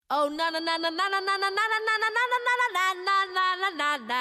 Oh na na na na na na na na na na na na na na na na na na na.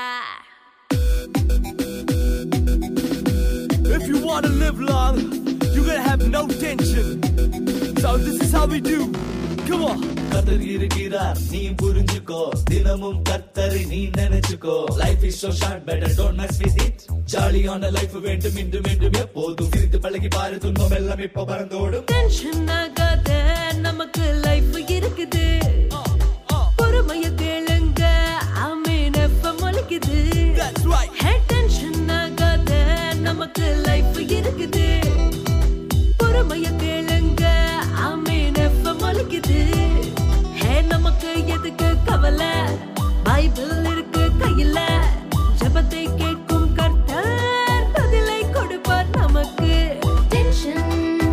If you wanna live long, you gotta have no tension. So this is how we do. Come on. கத்தர் இருக்கிறார் நீ புரிஞ்சுக்கோ தினமும் கத்தரை நீ நினைச்சுக்கோ life is so short better don't mess with it ஜாலியான life வேண்டும் மீண்டும் மீண்டும் எப்போதும் சிரித்து பழகி பாரு துன்பம் எல்லாம் இப்ப பறந்தோடும் டென்ஷன் ஆகாத நமக்கு லைஃப் இருக்குது பொறுமைய கேளுங்க ஆமீன் எஃப்எம் ஒலிக்குது That's right. ஹே டென்ஷன் ஆகாத நமக்கு லைஃப் இருக்குது பொறுமைய கேளுங்க ஆமீன் எஃப்எம் ஒலிக்குது ஹே நமக்கு எதுக்கு கவலை பைபிள் இருக்கு கையில ஜெபத்தை கேட்கும் கர்த்தர் பதிலை கொடுப்பார் நமக்கு Tension.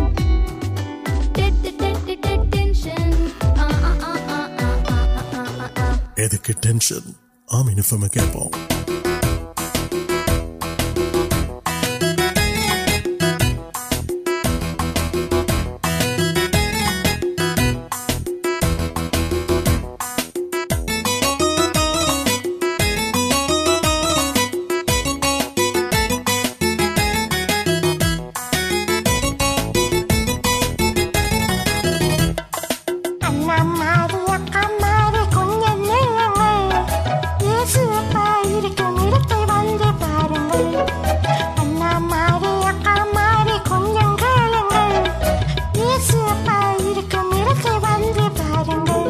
Tension. Ah ah ah ah ah ah ah ah ah. எதுக்கு டென்ஷன் ஆமீன் எஃப்எம் கேட்போம் அண்ணா மாறி அக்கா மாறி கொஞ்சம் நில்லுங்கள் இயேசு அப்பா இருக்கும் இடத்தை வந்து பாருங்கள் அண்ணா மாறி அக்கா மாறி கொஞ்சம் கேளுங்கள் இயேசு அப்பா இருக்கும் இடத்தை வந்து பாருங்கள்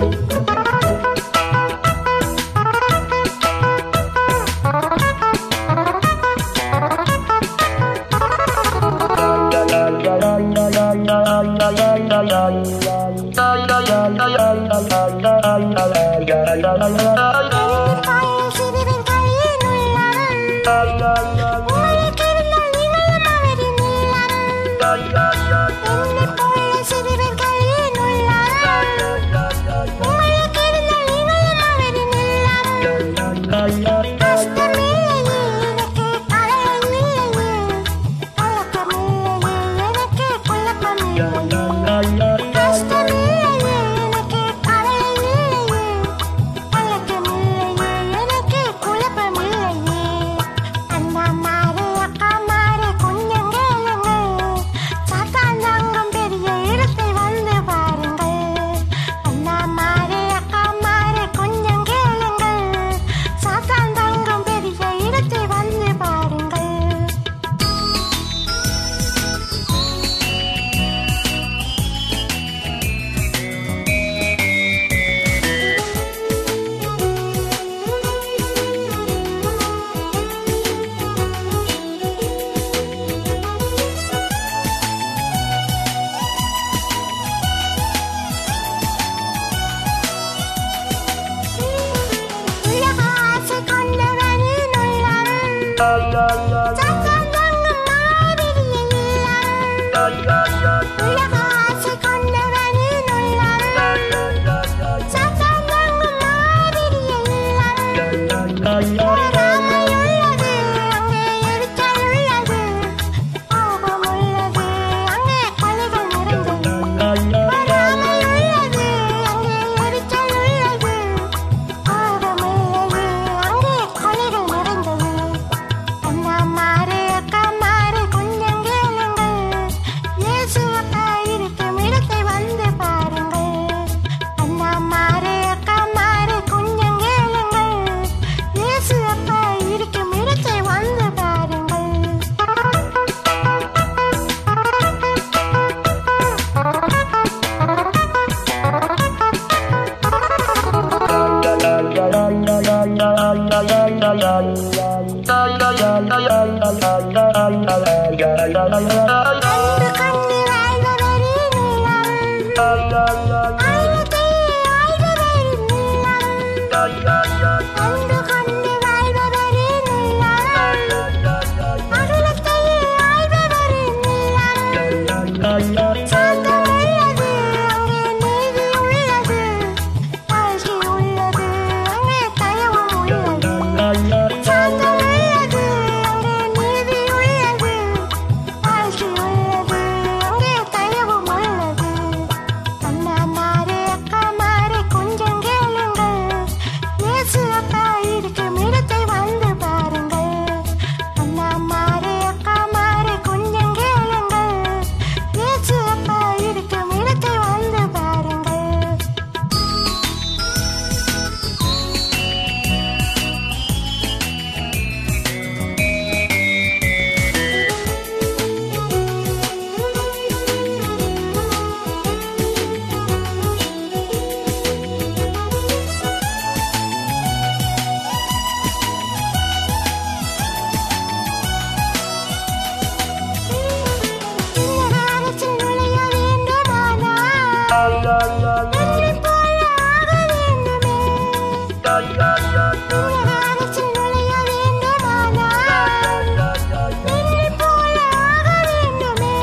தாயின் சிறுவன் கையில் உள்ளவன் உங்களுக்கு இருந்தால் நீங்களும் அவரின் உள்ளவன் என்னைப் போல சிறுவன் கையில் உள்ளவன் உங்களுக்கு இருந்தால் நீங்களும் அவரின் உள்ளவன் கஷ்டமில்லையே எனக்கு கவலையில்லையே கலக்கமில்லையே எனக்கு குழப்பமில்லையே கஷ்டமில்லையே எனக்கு கவலையில்லையே கலக்கமில்லையே எனக்கு குழப்பமில்லையே அண்ணா மாறு அக்கா மாறு கொஞ்சம் கேளுங்கள் சாத்தான் தாங்கும் பெரிய இடத்தை வந்து பாருங்கள் அண்ணா மாறு அக்கா மாறு கொஞ்சம் கேளுங்கள் சாத்தான் தாங்கும் பெரிய இடத்தை வந்து பாருங்கள் உலக ஆசை கொண்டவனின் உள்ளவன் சாத்தான் தாங்கும் மாபெரிய இல்லவன் உலக ஆசை கொண்டவனின் உள்ளவன் சாத்தான் தாங்கும் மாபெரிய இல்லவன் பொறாமை உள்ளது அங்கே எரிச்சல் உள்ளது கோபம் உள்ளது அங்கே கொலைகள் நிறைந்தது பொறாமை உள்ளது அங்கே எரிச்சல் உள்ளது கோபமில்லையே அங்கே கொலைகள் நிறைந்தது அண்ணா அரசில் நுழைய வேண்டுமானால் என்னை போல ஆக வேண்டுமே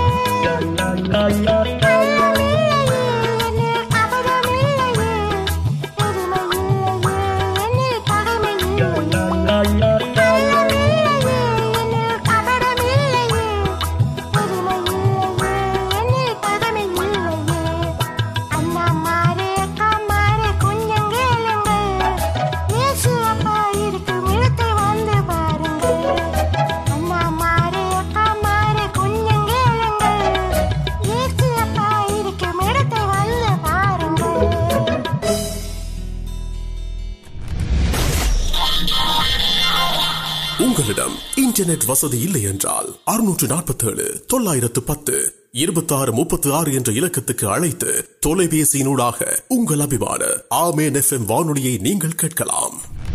கள்ளமில்லையே என்னில் கபடமில்லையே பெருமையில்லையே என்னில் பகைமையில்லையே கள்ளமில்லையே என்னில் கபடமில்லையே பெருமையில்லையே என்னில் பகைமையில்லையே அண்ணா மாறே அக்கா மாறே கொஞ்சம் கேளுங்கள் இயேசு அப்பா இருக்கும் இடத்தை வந்து பாருங்கள் அண்ணா மாறே அக்கா மாறே கொஞ்சம் கேளுங்கள் இயேசு அப்பா இருக்கும் இடத்தை வந்து பாருங்கள் உங்களிடம் இன்டர்நெட் வசதி இல்லை என்றால் அறுநூற்று நாற்பத்தேழு தொள்ளாயிரத்து பத்து இருபத்தி ஆறு முப்பத்தி ஆறு என்ற இலக்கத்துக்கு அழைத்து தொலைபேசியினூடாக உங்கள் அபிமான ஆமேன் எஃப்எம் வானொலியை நீங்கள் கேட்கலாம்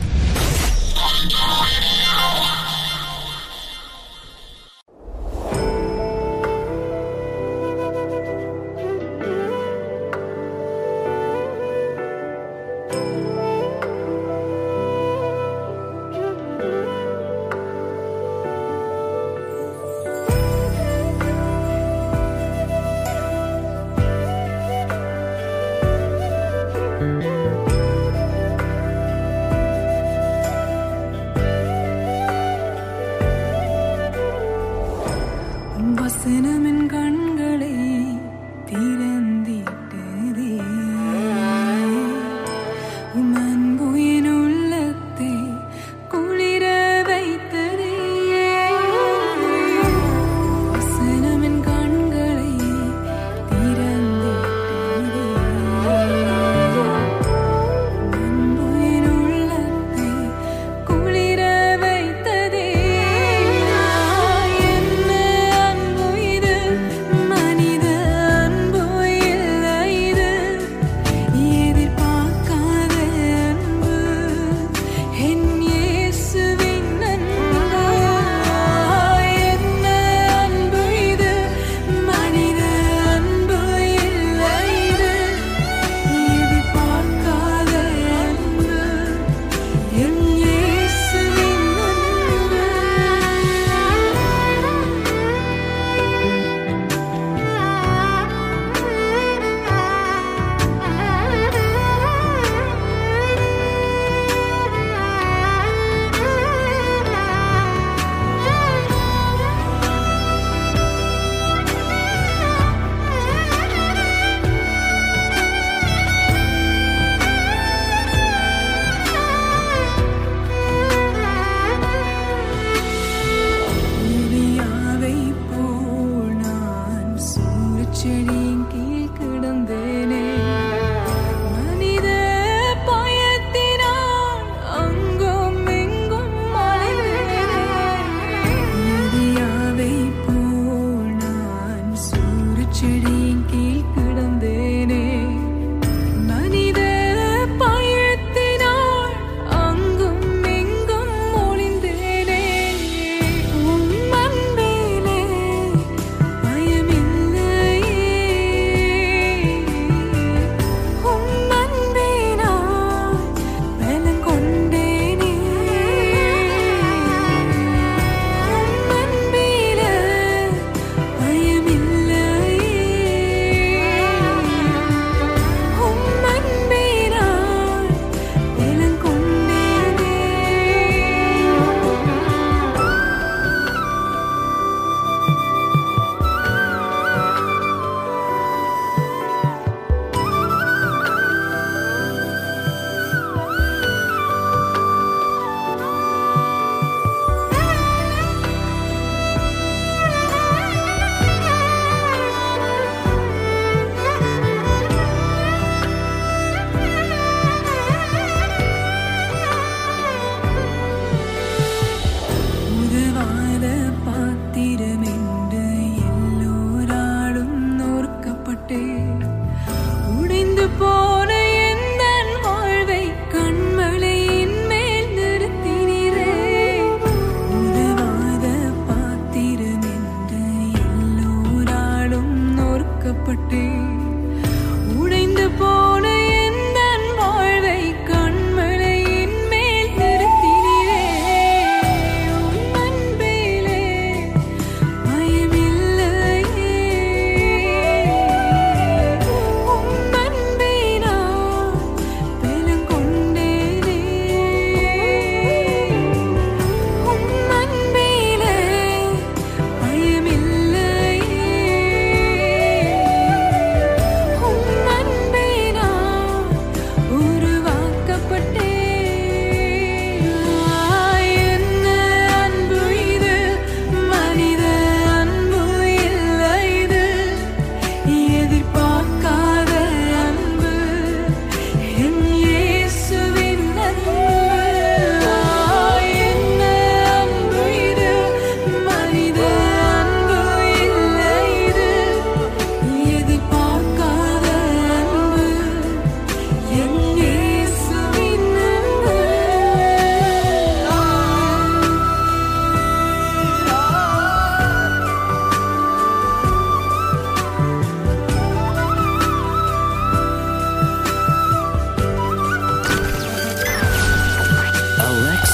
வசனமின் கண்களை திறந்திட்டதே உம் அன்பு என் உள்ளத்தை குளிர வைத்ததே வசனமின் கண்களை திறந்திட்டதே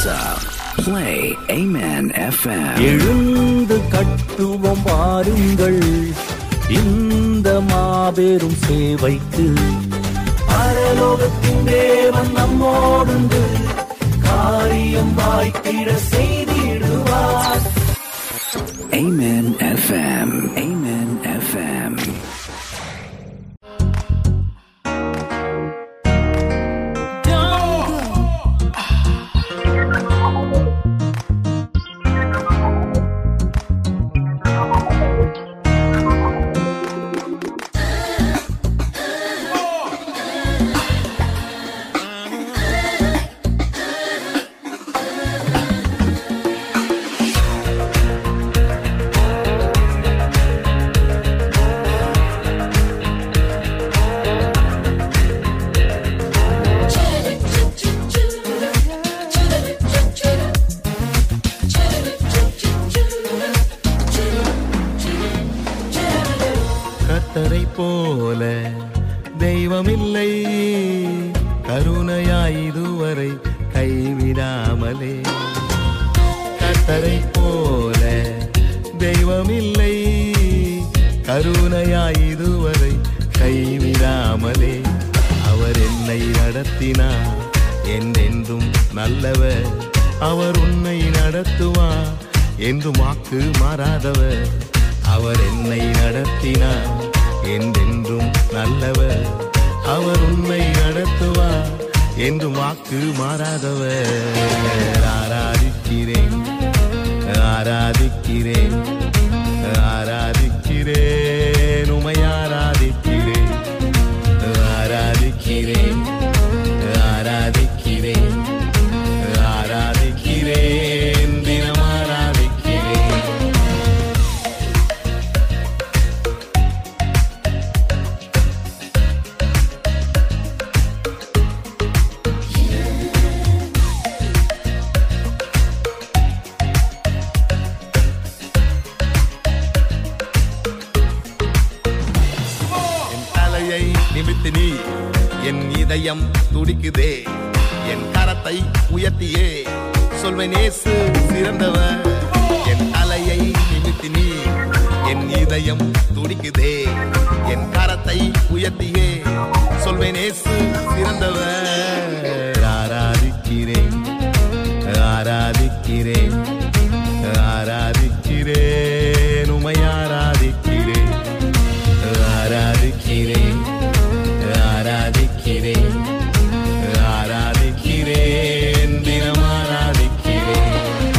up. Play Amen FM. எழுந்து கட்டுவோம் வாருங்கள் இந்த மாபெரும் சேவைக்கு பரலோகத்தின் தேவன் நம்மோடுண்டு காரியம் வாய்த்திட செய்திடுவார் Amen FM. Amen FM. கத்தரை போல தெய்வமில்லை கருணையாய் இதுவரை கைவிடாமலே கத்தரை போல தெய்வமில்லை கருணையாய் இதுவரை கைவிடாமலே அவர் என்னை நடத்தினார் என்றென்றும் நல்லவர் அவர் உன்னை நடத்துவார் என்றும் வாக்கு மாறாதவர் அவர் என்னை நடத்தினார் என்றென்றும் நல்லவர் அவர் உன்னை நடத்துவார் என்றும் வாக்கு மாறாதவர் ஆராதிக்கிறேன் ஆராதிக்கிறேன் ஆராதிக்கிறேன் உமை ஆராதிக்கிறேன் ஆராதிக்கிறேன் ஆராதிக்கிறேன் ஆராதிக்கிறேன் தினம் ஆராதிக்கிறேன் என் தலையை நிமித்து நீ என் இதயம் துடிக்குதே என் கரத்தை உயர்த்தியே சொல்வேன் இயேசு சிறந்தவர் என் தலையை நிமித்து நீ என் இதயம் துடிக்குதே என் கரத்தை உயர்த்தியே சொல்வேன் இயேசு சிறந்தவர் ஆராதிக்கிறேன் ஆராதிக்கிறேன் ஆராதிக்கிறேன் உமை ஆராதிக்கிறேன் ஆராதிக்கிறேன் ஆராதிக்கிறேன் ஆராதிக்கிறேன் தினம் ஆராதிக்கிறேன்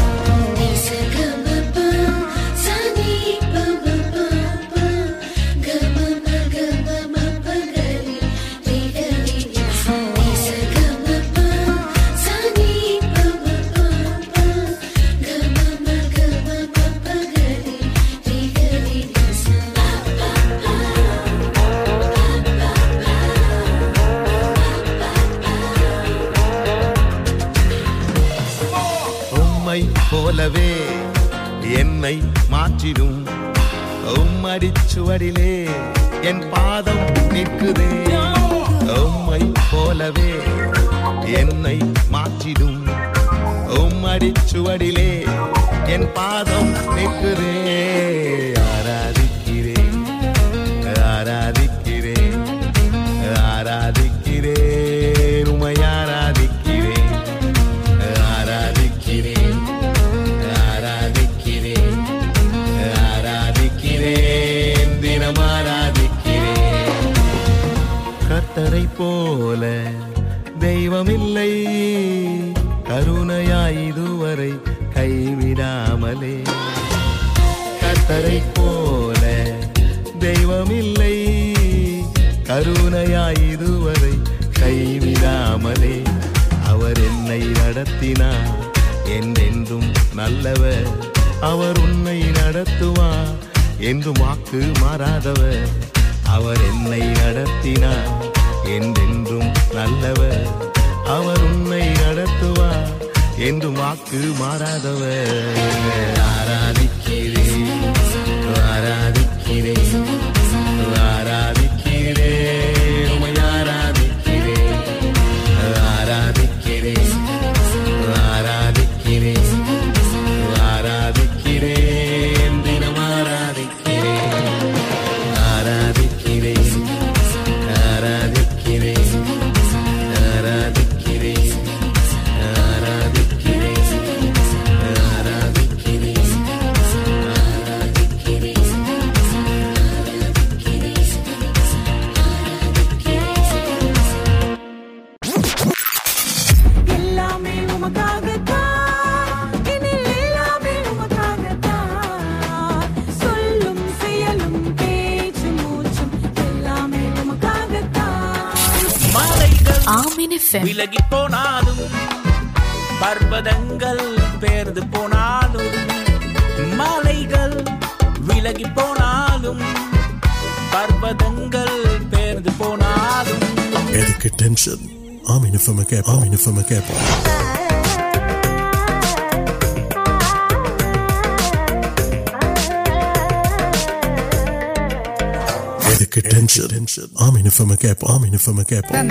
உம்மை போலவே என்னை மாற்றிடும் உம்மடிச்சுவடிலே என் பாதம் நிற்குதே உம்மை போலவே என்னை மாற்றிடும் உம்மடிச்சுவடிலே என் பாதம் நிற்குதே ஆராதிக்கிறேன் ஆராதிக்கிறேன் ஆராதிக்கிறேன் உமை ஆராதிக்கிறேன் ஆராதிக்கிறேன் ஆராதிக்கிறேன் ஆராதிக்கிறேன் தினம் ஆராதிக்கிறேன் கர்த்தரை போல தெய்வமில்லை கருணையாய் இதுவரை கைவிடாமலே கர்த்தரை போல தெய்வமில்லை கருணையாய் இதுவரை கைவிடாமலே அவர் என்னை நடத்தினார் என்றென்றும் நல்லவர் அவர் உன்னை நடத்துவார் என்றும் வாக்கு மாறாதவர் அவர் என்னை நடத்தினார் என்றென்றும் நல்லவர் அவர் உன்னை நடத்துவார் என்றும் வாக்கு மாறாதவர் ஆராதிக்கிறேன் ஆராதிக்கிறேன் ஆராதிக்கிறேன் உமை ஆராதிக்கிறேன் ஆராதிக்கிறேன் ஆராதி உமக்காகத்தான் என்னில் எல்லாமே உமக்காகத்தான் சொல்லும் செயலும் பேச்சும் மூச்சும் எல்லாமே உமக்காகத்தான் மாலைகள் ஆமின் எஃப்எம் விலகி போனாலும் பர்வதங்கள் பேர்ந்து போனாலும் மாலைகள் விலகி போனாலும் பர்வதங்கள் பேர்ந்து போனாலும் எதுக்கு டென்ஷன் ஆமின் எஃப்எம் கேப் ஆமின் எஃப்எம் கேட்போம் எதுக்கு டென்ஷன் டென்ஷன் ஆமின் எஃப்எம் கேப் ஆமின் எஃப்எம் கேட்போம்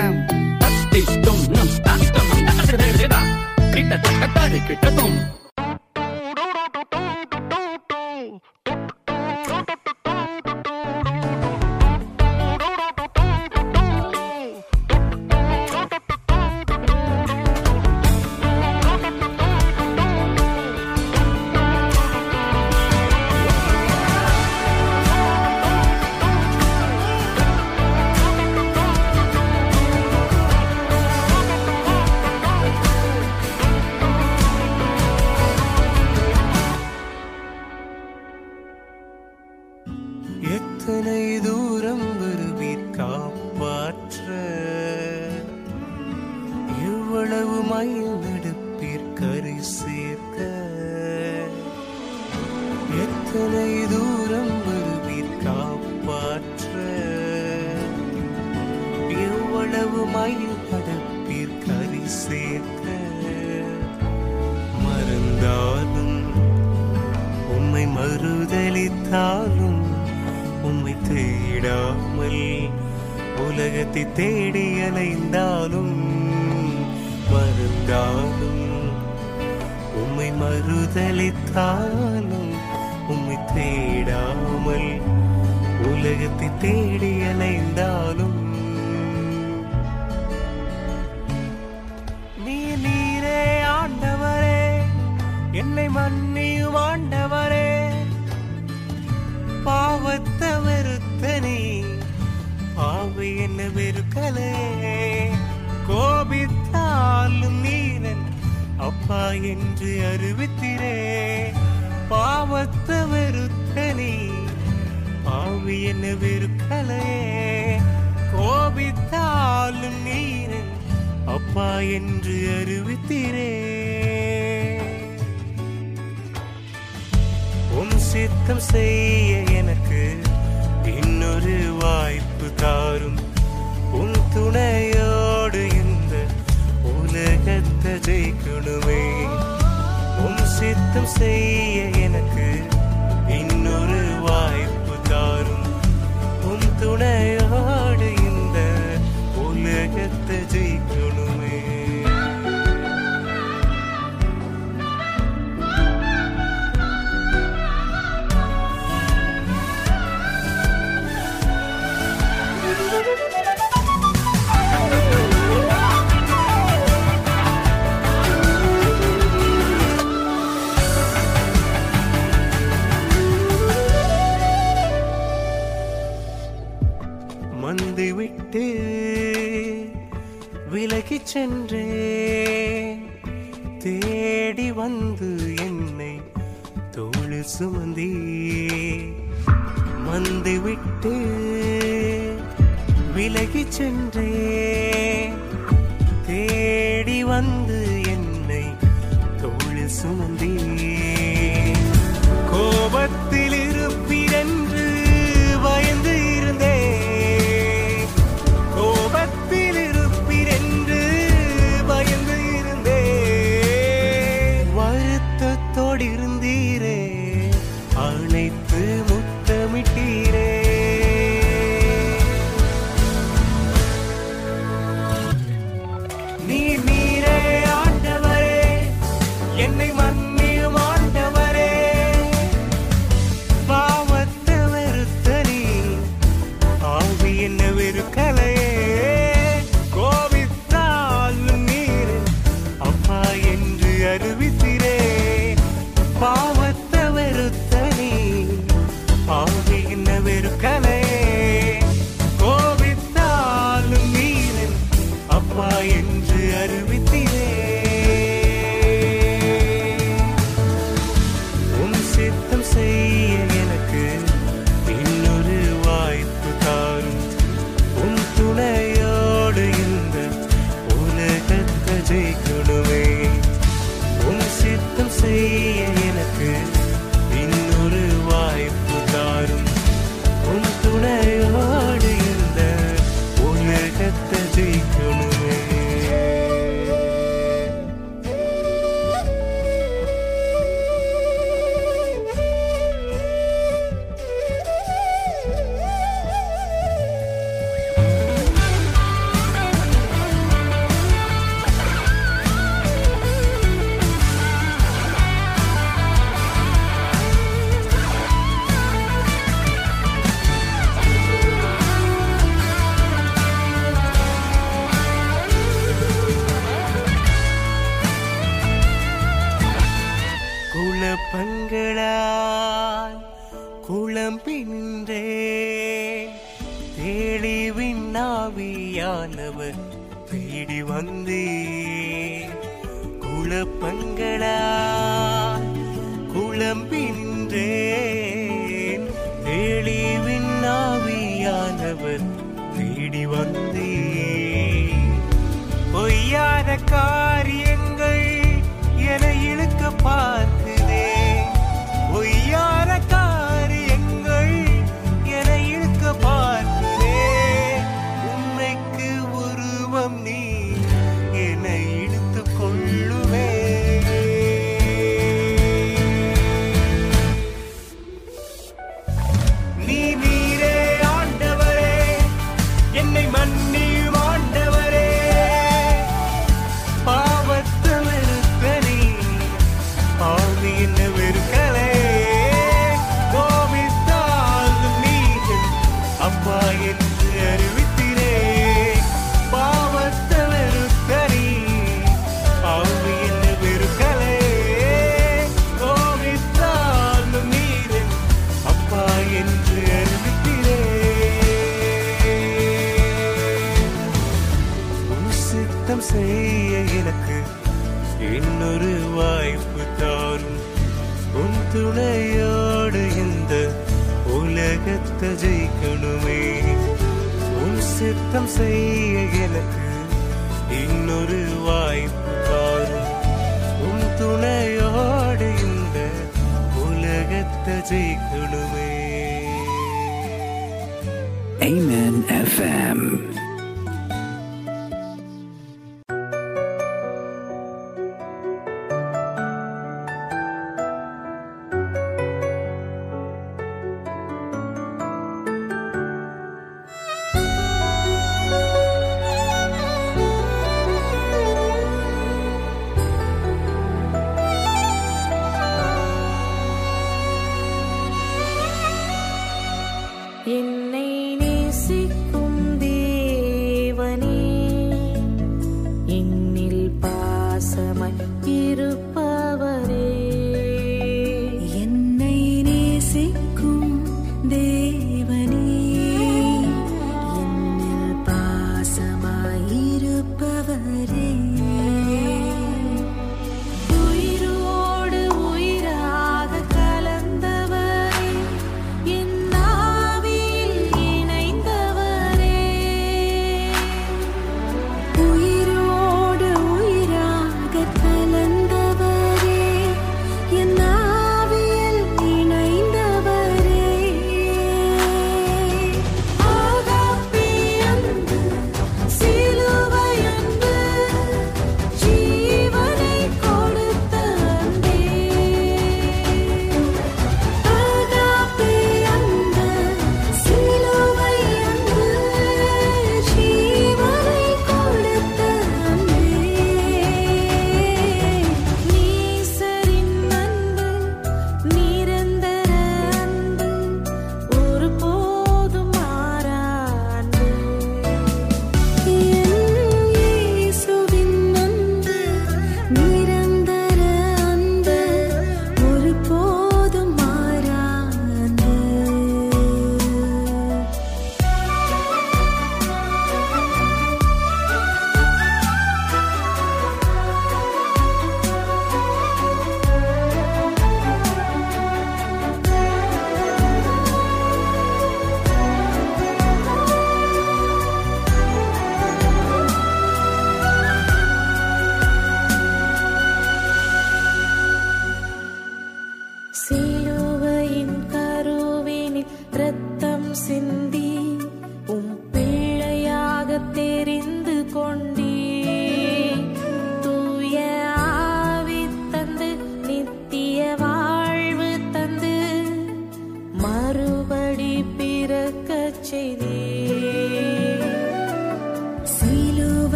எத்தனை தூரம் வருவீர் காப்பாற்ற எவ்வளவு மைல் நடப்பீர் கரை சேர்க்க எத்தனை தூரம் வருவீர் காப்பாற்ற எவ்வளவு மைல் நடப்பீர் கரை சேர்க்க மறந்தாலும் உம்மை மறுதலித்தாலும் உம்மை தேடாமல் உலகத்தை தேடி அலைந்தாலும் மறந்தாலும் உம்மை மறுதலித்தாலும் உம்மை தேடாமல் உலகத்தை தேடி அலைந்தாலும் நீ நீரே ஆண்டவரே என்னை மன்னியும் ஆண்டவரே பாவத்தை வெறுத்த நீ பாவை என்ன வெறுக்கலே கோபித்தாலும் நீரன் அப்பா என்று அறிவித்திரே பாவத்தை வெறுத்த நீ பாவி என்ன வெறுக்கலே கோபித்தாலும் நீரன் அப்பா என்று அறிவித்திரே உம் சித்தம் செய்ய எனக்கு இன்னொரு வாய்ப்பு தாரும் உன் துணையோடு இந்த உலகத்தை ஜெயிக்கணுமே உம் சித்தம் செய்ய எனக்கு இன்னொரு வாய்ப்பு தாரும் உன் துணையோடு இந்த உலகத்தை ஜெயிக்கணுமே மந்தை விட்டு விலகி சென்றே தேடி வந்து என்னை தோளில் சுமந்தே மந்தை விட்டு விலகி சென்றே தேடி வந்து என்னை தோளில் சுமந்தே கோபத்தில் இருப்பீரென்று பயந்து இருந்தே கோபத்தில் இருப்பீரென்று பயந்து இருந்தே வருத்தத்தோடு இருந்தீரே அனைத்து முத்தமிட்டீரே நீ நீரே ஆண்டவரே என்னை மன்னியும் ஆண்டவரே பாவத்தை வெறுத்த நீ ஆவி என்ன வெறுக்கலையே கோபித்தாலும் நீர் அப்பா என்று அறிவித்திரே பாவத்தை வெறுத்த நீ ஆவி என்ன வெறுக்கலையே கோபித்தாலும் நீர் அப்பா என்று அறிவித்திரே வந்தேன் குழப்பங்களா குழம்பி நின்றேன் தெளிவின் ஆவியானவர் தேடி வந்தேன் பொய்யான காரியங்கள் என இழுக்க பார்க்குதே பொய்யான காரியங்கள் என இழுக்க பார்க்குதே உண்மைக்கு உருவம் நீ என இழுத்து கொள்ளுவே நீ நீரே ஆண்டவரே என்னை மன்னியும் ஆண்டவரே பாவத்தை வெறுத்த நீ பாவி என்ன வெறுக்கலே கோபித்தாலும் நீர் அப்பா என்று அறிவித்திரே பாவத்தை வெறுத்த நீ பாவி என்ன வெறுக்கலே கோபித்தாலும் நீர் அப்பா என்று அறிவித்திரே உன் சித்தம் செய்ய எனக்கு இன்னொரு வாய்ப்பு தாரும் உன் துணையோடு இந்த உலகத்தை ஜெயிக்கணுமே உன் சித்தம் செய்ய எனக்கு இன்னொரு வாய்ப்பு தாரும் உன் துணையோடு இந்த உலகத்தை ஜெயிக்கணுமே Amen FM.